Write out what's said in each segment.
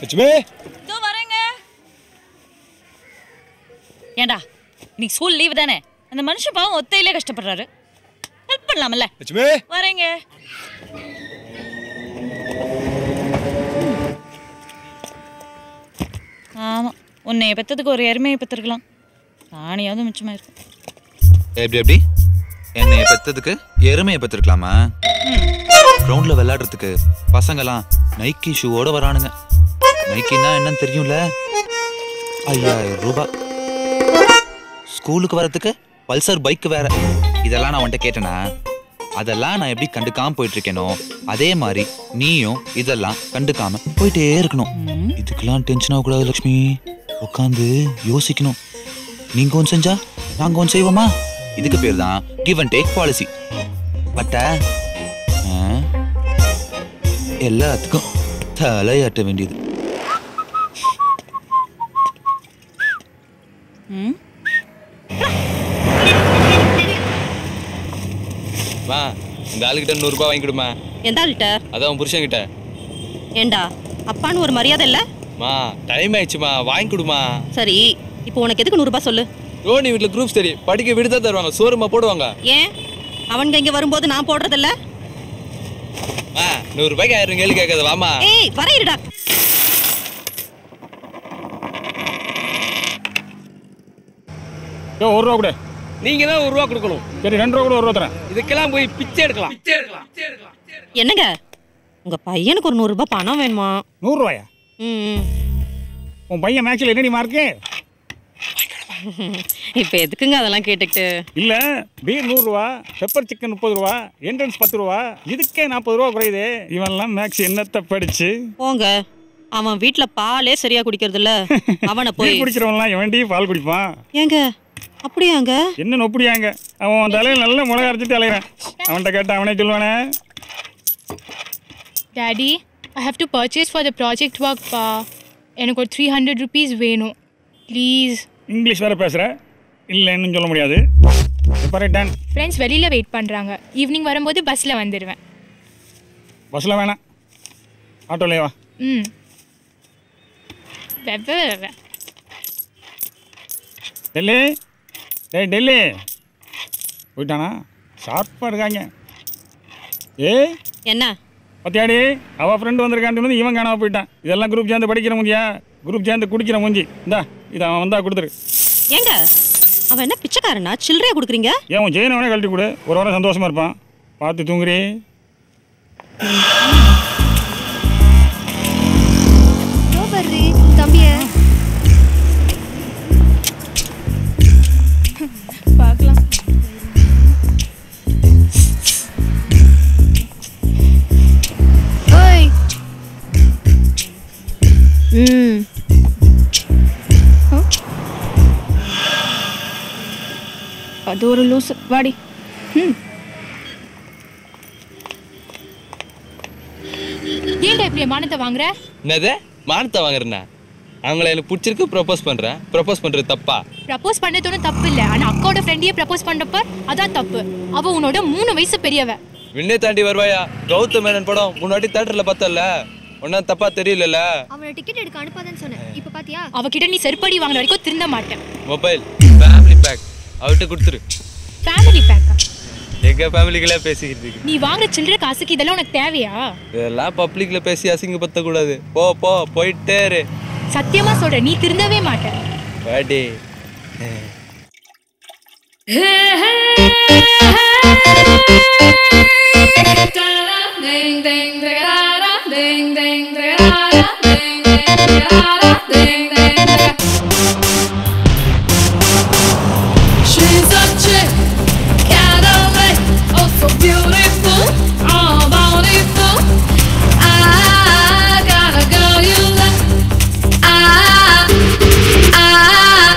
லட்சுமி இதோ வரேங்க ஏண்டா இன்னைக்கு ஸ்கூல் லீவு தானே அந்த மனுஷன் பாவம் ஒத்தையிலே கஷ்டப்படுறாரு ஹெல்ப் பண்ணலாம்ல லட்சுமி வரேங்க ஆமா உன்னைய பெத்ததுக்கு ஒரு எருமையை பெற்றிருக்கலாம் ராணியாவது மிச்சமா இருக்கும் எப்படி எப்படி என்னைய பெத்ததுக்கு எருமையை பெற்றிருக்கலாமா கிரவுண்ட்ல விளையாடுறதுக்கு பசங்கலாம் நைக்கி ஷூவோட வரானுங்க நைக்கின்னா என்னன்னு தெரியும்ல ஐயாயிரம் ரூபாய் ஸ்கூலுக்கு வரதுக்கு பல்சர் பைக் வேற இதெல்லாம் நான் உன்கிட்ட கேட்டேனா அதெல்லாம் நான் எப்படி கண்டுக்காம போயிட்டு இருக்கேனோ அதே மாதிரி நீயும் இதெல்லாம் கண்டுக்காம போயிட்டே இருக்கணும் இதுக்கெல்லாம் டென்ஷன் ஆகக்கூடாது லக்ஷ்மி உட்காந்து யோசிக்கணும் நீங்க ஒன்று செஞ்சா நாங்க ஒன்று செய்வோமா இதுக்கு பேர் தான் கிவ் அண்ட் டேக் பாலிசி பட்ட எல்லாத்துக்கும் தலையாட்ட வேண்டியது ம் மா இந்த ஆளுகிட்ட நூறுரூபா வாங்கி கொடுமா எந்த ஆள்கிட்ட அதான் உன் புருஷன்கிட்ட ஏண்டா அப்பான்னு ஒரு மரியாதை இல்ல மா டைம் ஆயிடுச்சுமா வாங்கி கொடுமா சரி இப்போ உனக்கு எதுக்கு நூறு ரூபாய் சொல்லு ரோனி வீட்டில் குரூப் ஸ்டடி படிக்க விடு தான் தருவாங்க சோறுமா போடுவாங்க ஏன் அவனுங்க இங்க வரும்போது நான் போடுறதில்ல மா நூறுரூபாய்க்கு ஆயிரம் கேள்வி கேட்காத வாமா ஏய் வர இருடா யோ ஒரு ரூபா கூட நீங்க தான் ஒரு ரூபா கொடுக்கணும் சரி ரெண்டு ரூபா கூட ஒரு ரூபா தரேன் இதுக்கெல்லாம் போய் பிச்சை எடுக்கலாம் என்னங்க உங்க பையனுக்கு ஒரு நூறு ரூபாய் பணம் வேணுமா நூறுரூவாயா ம், ம். உன் பையன் மேக்ஸில் என்னடி மார்க்கு இப்போ எதுக்குங்க அதெல்லாம் கேட்டுக்கிட்டு இல்லை பீர் நூறுரூவா பெப்பர் சிக்கன் முப்பது ரூபா என்ட்ரன்ஸ் பத்து ரூபா இதுக்கே நாற்பது ரூபா குறையுது இவன்லாம் மேக்ஸ் என்னத்தை படிச்சு போங்க அவன் வீட்ல பாலே சரியா குடிக்கிறது இல்ல அவனை போய் பீர் குடிக்கிறவன்லாம் எவன்டி பால் குடிப்பான் ஏங்க அப்படியாங்க என்ன நொப்படியாங்க அவன் தலையில் நல்ல மிளகா அரைச்சிட்டு அலைகிறான் அவன்கிட்ட கேட்டா அவனே சொல்லுவானே daddy I have to purchase for the project work ಪಾ எனக்கு ஒரு த்ரீ ஹண்ட்ரட் ருபீஸ் வேணும் ப்ளீஸ் இங்கிலீஷ் வேற பேசுகிற இல்லைன்னு சொல்ல முடியாது டன் ஃப்ரெண்ட்ஸ் வெளியில் வெயிட் பண்ணுறாங்க ஈவினிங் வரும்போது பஸ்ஸில் வந்துடுவேன் பஸ்ஸில் வேணாம் ஆட்டோலே வா ம் வெவ்வே வெவ்வே டெல்லி டேய் டெல்லி போயிட்டானா ஷார்ப்பாக இருக்காங்க ஏ என்ன பத்தியாடி அவள் ஃப்ரெண்டு வந்திருக்கான்னு வந்து இவன் காணாம போயிட்டான் இதெல்லாம் குரூப் சேர்ந்து படிக்கிற முஞ்சியா குரூப் சேர்ந்து குடிக்கிற முஞ்சி இந்தா இதை அவன் வந்தா கொடுத்துரு ஏங்க அவன் என்ன பிச்சைக்காரனா சில்லறையா கொடுக்குறீங்க ஏன் உன் ஜெயினவனே கழட்டி கொடு ஒரு வாரம் சந்தோஷமா இருப்பான் பார்த்து தூங்குறி ಬರ್ರಿ தம்பிய பார்க்கலாம் ஓய் ம் அது ஒரு லூசு வாடி ம் ஏன்டா இப்படி என் மானத்தை வாங்குற என்னது மானத்தை வாங்குறேண்ணா அவங்கள எனக்கு பிடிச்சிருக்கு ப்ரொபோஸ் பண்ணுறேன் ப்ரொபோஸ் பண்ணுறது தப்பா ப்ரப்போஸ் பண்ணது ஒன்றும் தப்பு இல்லை ஆனால் அக்காவோட ஃப்ரெண்டையே ப்ரப்போஸ் பண்ணப்ப அதான் தப்பு அவ உன்னோட மூணு வயசு பெரியவ விண்ணே தாண்டி வருவாயா கௌதம் மேனன் படம் மூணு வாட்டி தேட்டரில் பார்த்தல ஒன்றும் தப்பா தெரியலல்ல அவனை டிக்கெட் எடுக்க அனுப்பாதன்னு சொன்னேன் இப்போ பாத்தியா அவகிட்ட நீ செருப்படி வாங்குற வரைக்கும் திருந்த மாட்டேன் மொபைல் ஃபேமிலி பேக் அவர்கிட்ட கொடுத்துரு ஃபேமிலி பேக்கா எங்க ஃபேமிலிகளே பேசிக்கிட்டு நீ வாங்குற சில்லற காசுக்கு இதெல்லாம் உனக்கு தேவையா இதெல்லாம் பப்ளிக்ல பேசி அசிங்கப்படுத்தக்கூடாது போ போ போயிட்டே இரு சத்தியமா சொல்றேன் நீ திருந்தவே மாட்ட வாடி She's a chick, Cadillac, oh so beautiful, oh bountiful. I got a girl you love. I, I.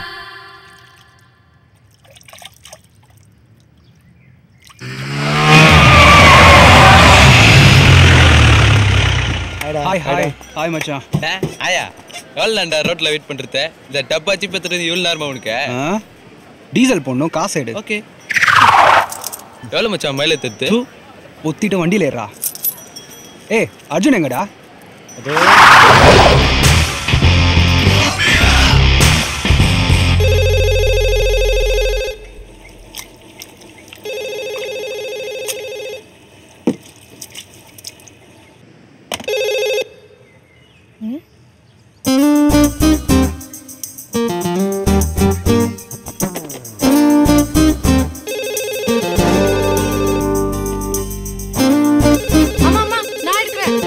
Hi hi hi மச்சான் டே, ஆயா எவ்வளோ நான்டா ரோட்ல வெயிட் பண்றது இந்த டப்பாச்சி பத்துறது இவ்வளோ நேரமா உனக்கு ஆ? டீசல் போடணும் காசு எடு ஓகே எவ்வளோ மச்சான் மைலேஜ் தத்து தூ, ஒத்திட்டு வண்டியில் ஏறா ஏய் அர்ஜுன் எங்கடா ஆமா ஆமா நான் எடுக்கிறேன்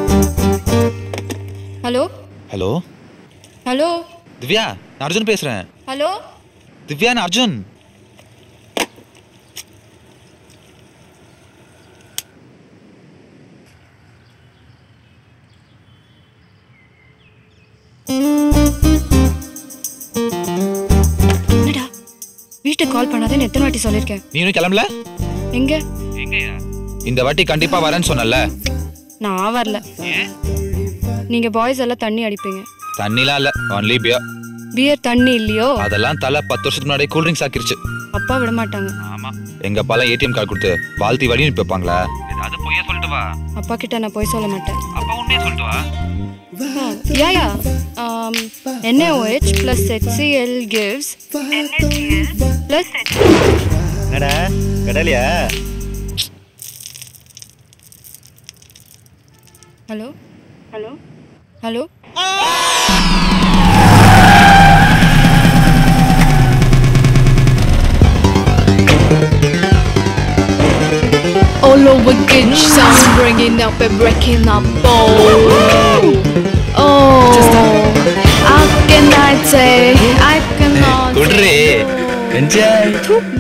ஹலோ ஹலோ ஹலோ திவ்யா நான் அர்ஜுன் பேசுறேன் ஹலோ திவ்யா நான் அர்ஜுன் என்னடா வீட்டுக்கு கால் பண்ணாதேன்னு எத்தனை வாட்டி சொல்லியிருக்கேன் நீ இன்னும் கிளம்பல எங்க இந்த வாட்டி கண்டிப்பா வரேன்னு சொன்னல நான் வரல நீங்க பாய்ஸ் எல்லாம் தண்ணி அடிப்பீங்க தண்ணிலாம் இல்ல ஒன்லி பியர் பியர் தண்ணி இல்லையோ அதெல்லாம் தலை பத்து வருஷத்துக்கு முன்னாடி கூல் ட்ரிங்க்ஸ் ஆக்கிருச்சு அப்பா விட மாட்டாங்க எங்க அப்பாலாம் ஏடிஎம் கார்டு கொடுத்து வாழ்த்தி வழி அனுப்பி வைப்பாங்களா அது பொய்யா சொல்லிட்டு வா அப்பா கிட்ட நான் போய் சொல்ல மாட்டேன் அப்பா உண்மையே சொல்லிட்டு வா யா யா NaOH plus HCl gives plus என்னடா கடலையா hello hello hello All over good sound, bringing up and breaking up. Oh, oh. How can I say I cannot குட்ரி enjoy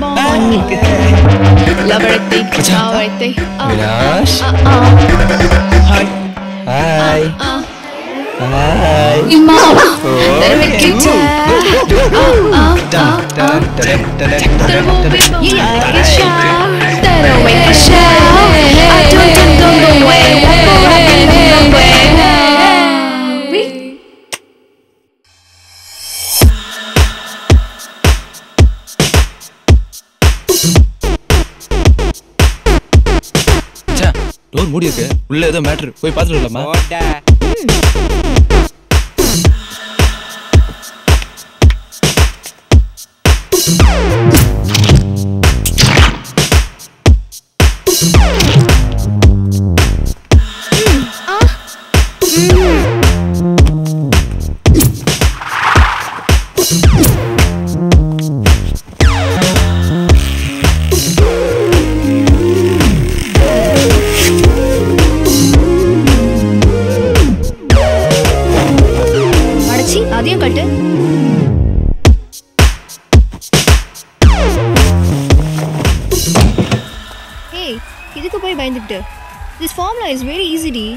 love everything, love everything. Uh, வினாஷ் uh, uh, hi hi uh. Hi Your mama, let me get you. Uh, uh, uh, uh. That'll make a shout. That'll make a shout. I don't don't don't go away. Walk away, away. We door மூடி இருக்கு உள்ள ஏதோ matter போய் பார்த்துட்டு வரலாமா அடைச்சி அதையும் கட்டு ஏய் இதுக்கு போய் பயந்துக்கிட்டு this formula is very easy டி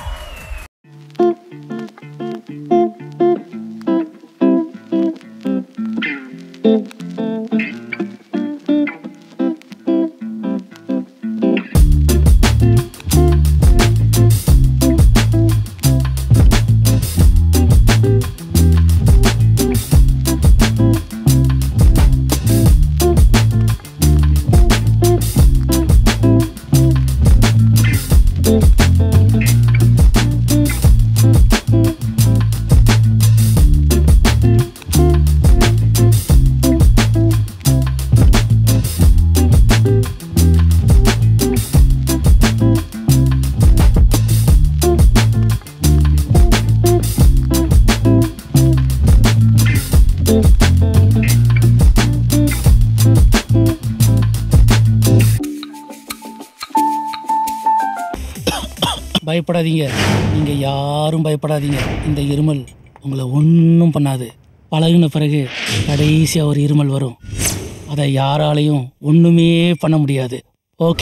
பயப்படாதீங்க நீங்க யாரும் பயப்படாதீங்க இந்த இருமல் உங்களை ஒன்றும் பண்ணாது பழகுன பிறகு கடைசியா ஒரு இருமல் வரும் அதை யாராலையும் ஒண்ணுமே பண்ண முடியாது ஓகே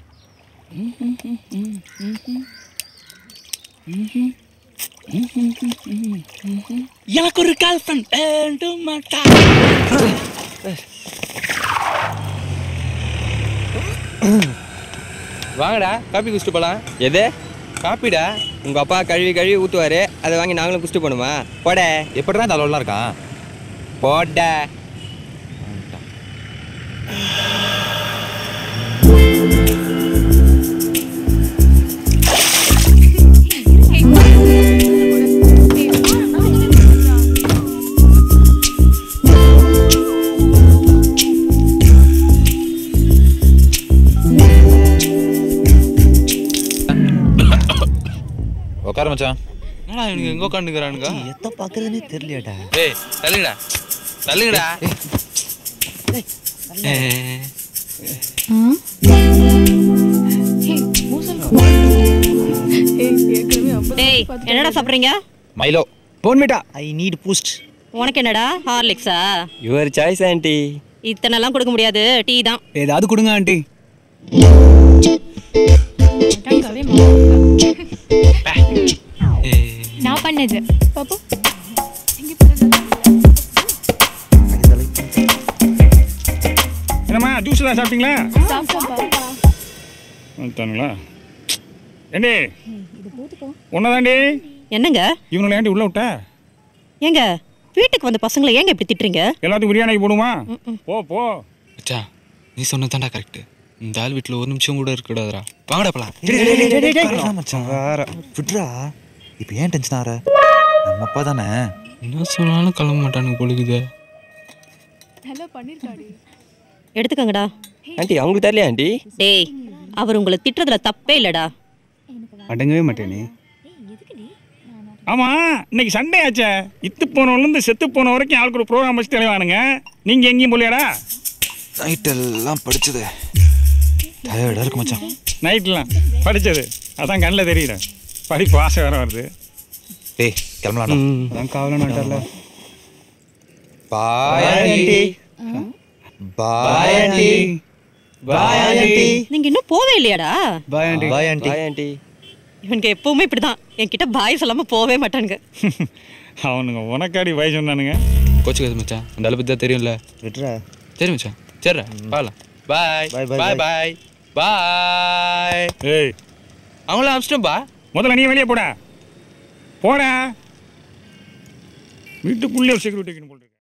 எனக்கு ஒரு கால் வேண்டும் மாட்டா வாங்கடா காப்பி குடிச்சிட்டு போலாம் எது காப்பிடா உங்க அப்பா கழுவி கழுவி ஊத்துவாரு அதை வாங்கி நாங்களும் குடிச்சிட்டு போணுமா போட எப்படிடா இந்த அளவுலாம் இருக்கான் போட உட்கார மச்சான் என்னடா இவனுங்க எங்க உட்காந்துக்கிறானுங்க எத்த பாக்குறதுனே தெரியலடா ஏய் தள்ளுங்கடா தள்ளுங்கடா ஏய். டேய் என்னடா சாப்பிட்றீங்க Milo Bournvita I need Boost உனக்கு என்னடா ஹார்லிக்ஸா யுவர் சாய்ஸ் ஆண்டி இத்தனைலாம் கொடுக்க முடியாது டீ தான் ஏதாவது கொடுங்க ஆண்டி நான் பண்ணது பாப்போம் என்னம்மா ஜூஸ் தான் சாப்பிட்டீங்களா சாப்பிட்டோம்ப்பா வந்துட்டானுங்களா ஏண்டி உன்னதாண்டி என்னங்க இவங்களை ஏண்டி உள்ள விட்ட ஏங்க வீட்டுக்கு வந்த பசங்களை ஏங்க இப்படி திட்டுறீங்க எல்லாத்துக்கும் பிரியாணிக்கு போடுமா போ போ மச்சான் நீ சொன்னதாண்டா கரெக்ட் இந்த ஆள் வீட்டில் ஒரு நிமிஷம் கூட இருக்கக்கூடாதுடா வாங்கடா போலாம் வேணாம் மச்சான் விட்றா இப்போ ஏன் டென்ஷன் ஆற நம்ம அப்பா தானே என்ன சொன்னாலும் கிளம்ப மாட்டானுங்க பொழுகுதே நல்லா பண்ணிருக்காடி எடுத்துக்கங்கடா ஆண்டி அவங்களுக்கு தெரியலையா ஆண்டி டேய் அவர் உங்களை திட்டுறதுல தப்பே இல்லடா அடங்கவே மாட்டேனே ஆமா இன்னைக்கு சண்டே ஆச்சே இத்து போனவன்லேருந்து செத்து போன வரைக்கும் ஆள் கூட ப்ரோக்ராம் வச்சு தெளிவானுங்க நீங்க எங்கேயும் போலியாடா நைட் எல்லாம் படிச்சது டயர்டாக இருக்கு மச்சான் நைட்லாம் படிச்சது அதான் கண்ணில் தெரியல படிப்பு ஆசை வேற வருது டேய் கிளம்பலாம்டா அதான் காவலனாட்டர்ல bye aunty bye aunty bye aunty நீங்க இன்னும் போவே இல்லையாடா bye aunty bye aunty bye aunty இவனுக்கு எப்பவுமே இப்படிதான் என்கிட்ட பாய் சொல்லாம போவே மாட்டானுங்க அவனுங்க உனக்காடி வயசு சொன்னானுங்க கோச்சுக்காது மச்சான் அந்த ஆளை பற்றி தான் தெரியும்ல விட்றா சரி மச்சான் சரிடா பார்க்கலாம் பாய் Bye, bye, பாய் பாய் பாய் ஏய் அவங்கள அமிச்சிட்டோம்பா முதல்ல நீ வெளியே போடா போடா வீட்டுக்குள்ளே செக்யூரிட்டி போட்டு